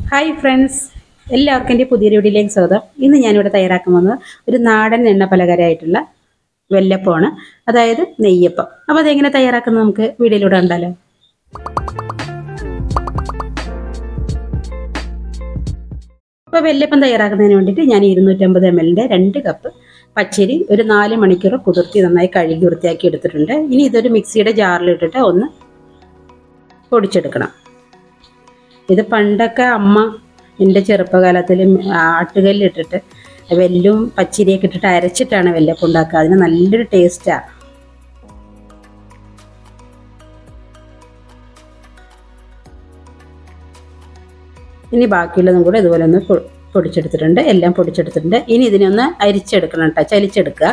hi friends എല്ലാവർക്കും എൻ്റെ പുതിയൊരു വീഡിയോയിലേക്ക് സ്വാഗതം ഇന്ന് ഞാനിവിടെ തയ്യാറാക്കാൻ പോകുന്നത് ഒരു നാടൻ എണ്ണ പലഹാരമായിട്ടുള്ള വെല്ലപ്പമാണ് അതായത് നെയ്യപ്പം അപ്പോൾ അതെങ്ങനെ തയ്യാറാക്കുന്നത് നമുക്ക് വീഡിയോയിലൂടെ കണ്ടാലോ അപ്പോൾ വെല്ലപ്പം തയ്യാറാക്കുന്നതിന് വേണ്ടിയിട്ട് ഞാൻ ഇരുന്നൂറ്റമ്പത് എം എല്ലിൻ്റെ രണ്ട് കപ്പ് പച്ചരി ഒരു നാല് മണിക്കൂർ കുതിർത്തി നന്നായി കഴുകി വൃത്തിയാക്കി എടുത്തിട്ടുണ്ട് ഇനി ഇതൊരു മിക്സിയുടെ ജാറിലിട്ടിട്ട് ഒന്ന് പൊടിച്ചെടുക്കണം ഇത് പണ്ടൊക്കെ അമ്മ എൻ്റെ ചെറുപ്പകാലത്തിൽ ആട്ടുകല്ലിട്ടിട്ട് വെല്ലും പച്ചിരിയൊക്കെ ഇട്ടിട്ട് അരച്ചിട്ടാണ് വെല്ലപ്പം ഉണ്ടാക്കുക അതിന് നല്ലൊരു ടേസ്റ്റാണ് ഇനി ബാക്കിയുള്ളതും കൂടെ ഇതുപോലെ ഒന്ന് പൊ- പൊടിച്ചെടുത്തിട്ടുണ്ട് എല്ലാം പൊടിച്ചെടുത്തിട്ടുണ്ട് ഇനി ഇതിനൊന്ന് അരിച്ചെടുക്കണം കേട്ടോ ചലിച്ചെടുക്കുക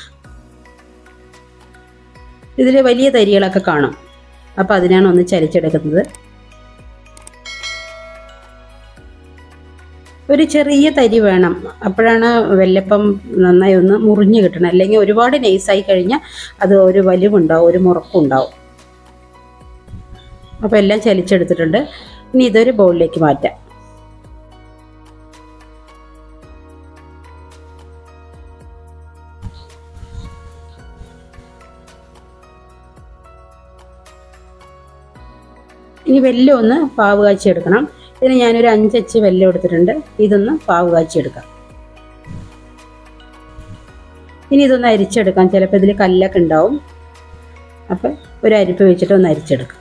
ഇതിൽ വലിയ തരികളൊക്കെ കാണും അപ്പോൾ അതിനാണ് ഒന്ന് ചലിച്ചെടുക്കുന്നത് ഒരു ചെറിയ തരി വേണം അപ്പോഴാണ് വെല്ലപ്പം നന്നായി ഒന്ന് മുറിഞ്ഞ് കിട്ടണം അല്ലെങ്കിൽ ഒരുപാട് നൈസായി കഴിഞ്ഞാൽ അത് ഒരു വലിവുണ്ടാവും ഒരു മുറക്കും ഉണ്ടാവും അപ്പോൾ എല്ലാം ചലിച്ചെടുത്തിട്ടുണ്ട് ഇനി ഇതൊരു ബൗളിലേക്ക് മാറ്റാം ഇനി വെല്ലം ഒന്ന് പാവ് കാച്ചി എടുക്കണം ഇതിന് ഞാനൊരു അഞ്ചച്ച് വെല്ലം എടുത്തിട്ടുണ്ട് ഇതൊന്ന് പാവ് കാച്ചി എടുക്കാം ഇനി ഇതൊന്ന് അരിച്ചെടുക്കാം ചിലപ്പോൾ ഇതിൽ കല്ലൊക്കെ ഉണ്ടാവും അപ്പം ഒരു അരിപ്പ് വെച്ചിട്ട് ഒന്ന് അരിച്ചെടുക്കാം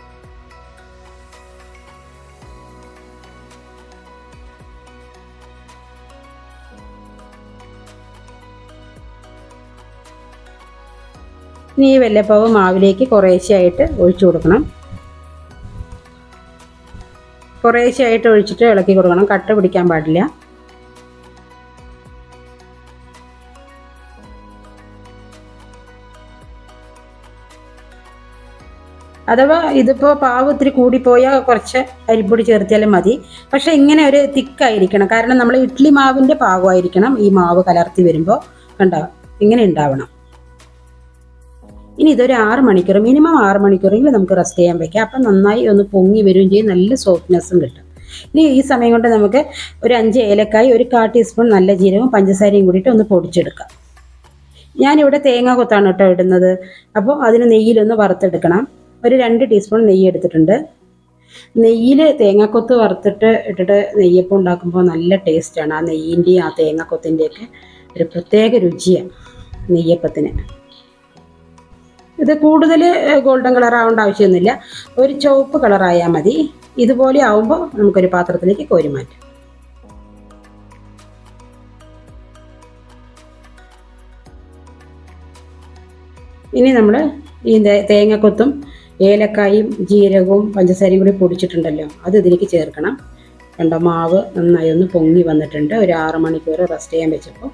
ഇനി ഈ വെല്ലപ്പാവ് മാവിലേക്ക് കുറേശ്ശെയായിട്ട് ഒഴിച്ചു കൊടുക്കണം കുറേശ്ശെയായിട്ട് ഒഴിച്ചിട്ട് ഇളക്കി കൊടുക്കണം കട്ട പിടിക്കാൻ പാടില്ല അഥവാ ഇതിപ്പോൾ പാവ് ഇത്തിരി കൂടിപ്പോയാൽ കുറച്ച് അരിപ്പൊടി ചേർത്തിയാലും മതി പക്ഷേ ഇങ്ങനെ ഒരു തിക്കായിരിക്കണം കാരണം നമ്മൾ ഇഡ്ഡലി മാവിൻ്റെ പാകമായിരിക്കണം ഈ മാവ് കലർത്തി വരുമ്പോൾ കണ്ടോ ഇങ്ങനെ ഉണ്ടാവണം ഇനി ഇതൊരു ആറ് മണിക്കൂർ മിനിമം ആറ് മണിക്കൂറെങ്കിലും നമുക്ക് റെസ്റ്റ് ചെയ്യാൻ വെക്കാം അപ്പം നന്നായി ഒന്ന് പൊങ്ങി വരികയും ചെയ്യും നല്ല സോഫ്റ്റ്നെസ്സും കിട്ടും ഇനി ഈ സമയം കൊണ്ട് നമുക്ക് ഒരു അഞ്ച് ഏലക്കായി ഒരു കാ ടീസ്പൂൺ നല്ല ജീരകവും പഞ്ചസാരയും കൂടിയിട്ട് ഒന്ന് പൊടിച്ചെടുക്കാം ഞാനിവിടെ തേങ്ങ കൊത്താണ് കേട്ടോ ഇടുന്നത് അപ്പോൾ അതിന് നെയ്യിലൊന്ന് വറുത്തെടുക്കണം ഒരു രണ്ട് ടീസ്പൂൺ നെയ്യ് എടുത്തിട്ടുണ്ട് നെയ്യിൽ തേങ്ങാക്കൊത്ത് വറുത്തിട്ട് ഇട്ടിട്ട് നെയ്യപ്പം ഉണ്ടാക്കുമ്പോൾ നല്ല ടേസ്റ്റാണ് ആ നെയ്യിൻ്റെയും ആ തേങ്ങാക്കൊത്തിൻ്റെയൊക്കെ ഒരു പ്രത്യേക രുചിയാണ് നെയ്യപ്പത്തിന് ഇത് കൂടുതൽ ഗോൾഡൻ കളർ ആവേണ്ട ആവശ്യമൊന്നുമില്ല ഒരു ചുവപ്പ് കളറായാൽ മതി ഇതുപോലെ ആവുമ്പോൾ നമുക്കൊരു പാത്രത്തിലേക്ക് കോരി മാറ്റാം ഇനി നമ്മൾ ഈ തേ- തേങ്ങക്കൊത്തും ഏലക്കായും ജീരകവും പഞ്ചസാരയും കൂടി പൊടിച്ചിട്ടുണ്ടല്ലോ അത് ഇതിലേക്ക് ചേർക്കണം കണ്ടോ മാവ് നന്നായി ഒന്ന് പൊങ്ങി വന്നിട്ടുണ്ട് ഒരു ആറ് മണിക്കൂർ റെസ്റ്റ് ചെയ്യാൻ വെച്ചപ്പോൾ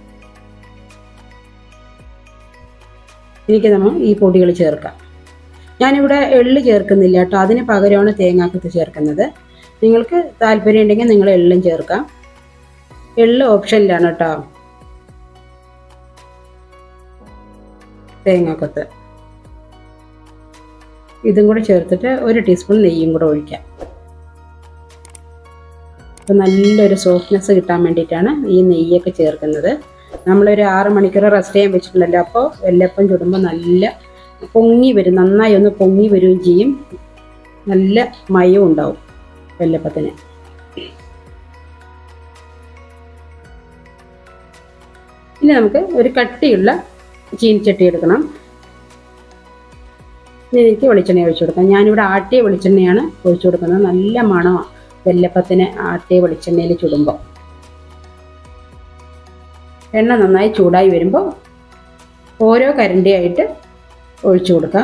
എനിക്ക് നമ്മൾ ഈ പൊടികൾ ചേർക്കാം ഞാനിവിടെ എള്ള് ചേർക്കുന്നില്ല കേട്ടോ അതിന് പകരമാണ് തേങ്ങാക്കത്ത് ചേർക്കുന്നത് നിങ്ങൾക്ക് താല്പര്യം ഉണ്ടെങ്കിൽ നിങ്ങൾ എള്ളും ചേർക്കാം എള്ള് ഓപ്ഷനിലാണ് കേട്ടോ തേങ്ങാക്കൊത്ത് ഇതും കൂടെ ചേർത്തിട്ട് ഒരു ടീസ്പൂൺ നെയ്യും കൂടെ ഒഴിക്കാം അപ്പോൾ നല്ലൊരു സോഫ്റ്റ്നെസ് കിട്ടാൻ വേണ്ടിയിട്ടാണ് ഈ നെയ്യൊക്കെ ചേർക്കുന്നത് നമ്മളൊരു ആറ് മണിക്കൂർ റെസ്റ്റ് ചെയ്യാൻ വെച്ചിട്ടുണ്ടല്ലോ അപ്പോൾ വെല്ലപ്പം ചുടുമ്പോൾ നല്ല പൊങ്ങി വരും നന്നായി ഒന്ന് പൊങ്ങി വരികയും ചെയ്യും നല്ല മയവും ഉണ്ടാവും വെല്ലപ്പത്തിന് ഇനി നമുക്ക് ഒരു കട്ടിയുള്ള ചീനിച്ചട്ടി എടുക്കണം ഇനി എനിക്ക് വെളിച്ചെണ്ണ ഒഴിച്ചു കൊടുക്കാം ഞാനിവിടെ ആട്ടിയ വെളിച്ചെണ്ണയാണ് ഒഴിച്ചു കൊടുക്കുന്നത് നല്ല മണമാണ് വെല്ലപ്പത്തിന് ആട്ടിയ വെളിച്ചെണ്ണയിൽ ചുടുമ്പോൾ എണ്ണ നന്നായി ചൂടായി വരുമ്പോൾ ഓരോ കരണ്ടിയായിട്ട് ഒഴിച്ചു കൊടുക്കാം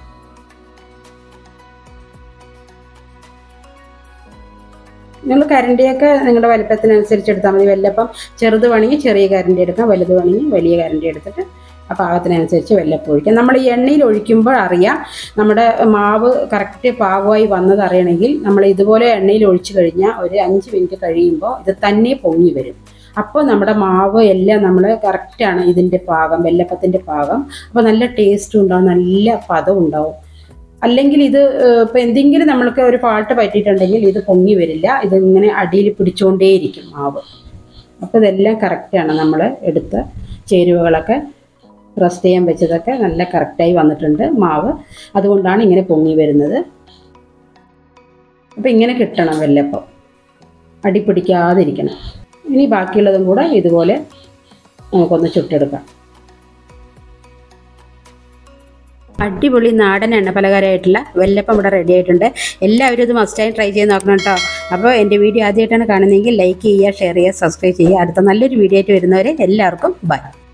നിങ്ങൾ കരണ്ടിയൊക്കെ നിങ്ങളുടെ വലിപ്പത്തിനനുസരിച്ച് എടുത്താൽ മതി വെല്ലപ്പം ചെറുത് വേണമെങ്കിൽ ചെറിയ കരണ്ടി എടുക്കാം വലുത് വേണമെങ്കിൽ വലിയ കരണ്ടി എടുത്തിട്ട് ആ പാകത്തിനനുസരിച്ച് വെല്ലപ്പം ഒഴിക്കാം നമ്മൾ ഈ എണ്ണയിൽ ഒഴിക്കുമ്പോൾ അറിയാം നമ്മുടെ മാവ് കറക്റ്റ് പാകമായി വന്നത് അറിയണമെങ്കിൽ നമ്മൾ ഇതുപോലെ എണ്ണയിൽ ഒഴിച്ചു കഴിഞ്ഞാൽ ഒരു അഞ്ച് മിനിറ്റ് കഴിയുമ്പോൾ ഇത് തന്നെ പൊങ്ങി വരും അപ്പോൾ നമ്മുടെ മാവ് എല്ലാം നമ്മൾ കറക്റ്റാണ് ഇതിൻ്റെ പാകം വെല്ലപ്പത്തിൻ്റെ പാകം അപ്പോൾ നല്ല ടേസ്റ്റും ഉണ്ടാവും നല്ല പദം ഉണ്ടാവും അല്ലെങ്കിൽ ഇത് ഇപ്പം എന്തെങ്കിലും നമ്മൾക്ക് ഒരു ഫാൾട്ട് പറ്റിയിട്ടുണ്ടെങ്കിൽ ഇത് പൊങ്ങി വരില്ല ഇത് ഇങ്ങനെ അടിയിൽ പിടിച്ചുകൊണ്ടേയിരിക്കും മാവ് അപ്പോൾ ഇതെല്ലാം കറക്റ്റാണ് നമ്മൾ എടുത്ത ചേരുവകളൊക്കെ റെസ്റ്റ് ചെയ്യാൻ വെച്ചതൊക്കെ നല്ല കറക്റ്റായി വന്നിട്ടുണ്ട് മാവ് അതുകൊണ്ടാണ് ഇങ്ങനെ പൊങ്ങി വരുന്നത് അപ്പോൾ ഇങ്ങനെ കിട്ടണം വെല്ലപ്പം അടി പിടിക്കാതിരിക്കണം ഇനി ബാക്കിയുള്ളതും കൂടെ ഇതുപോലെ നമുക്കൊന്ന് ചുട്ടെടുക്കാം അടിപൊളി നാടൻ എണ്ണ പലഹാരമായിട്ടുള്ള വെല്ലപ്പം ഇവിടെ റെഡി ആയിട്ടുണ്ട് എല്ലാവരും ഇത് മസ്റ്റായി ട്രൈ ചെയ്ത് നോക്കണം കേട്ടോ അപ്പോൾ എൻ്റെ വീഡിയോ ആദ്യമായിട്ടാണ് കാണുന്നതെങ്കിൽ ലൈക്ക് ചെയ്യുക ഷെയർ ചെയ്യുക സബ്സ്ക്രൈബ് ചെയ്യുക അടുത്ത നല്ലൊരു വീഡിയോ ആയിട്ട് വരുന്നവരെ എല്ലാവർക്കും ബൈ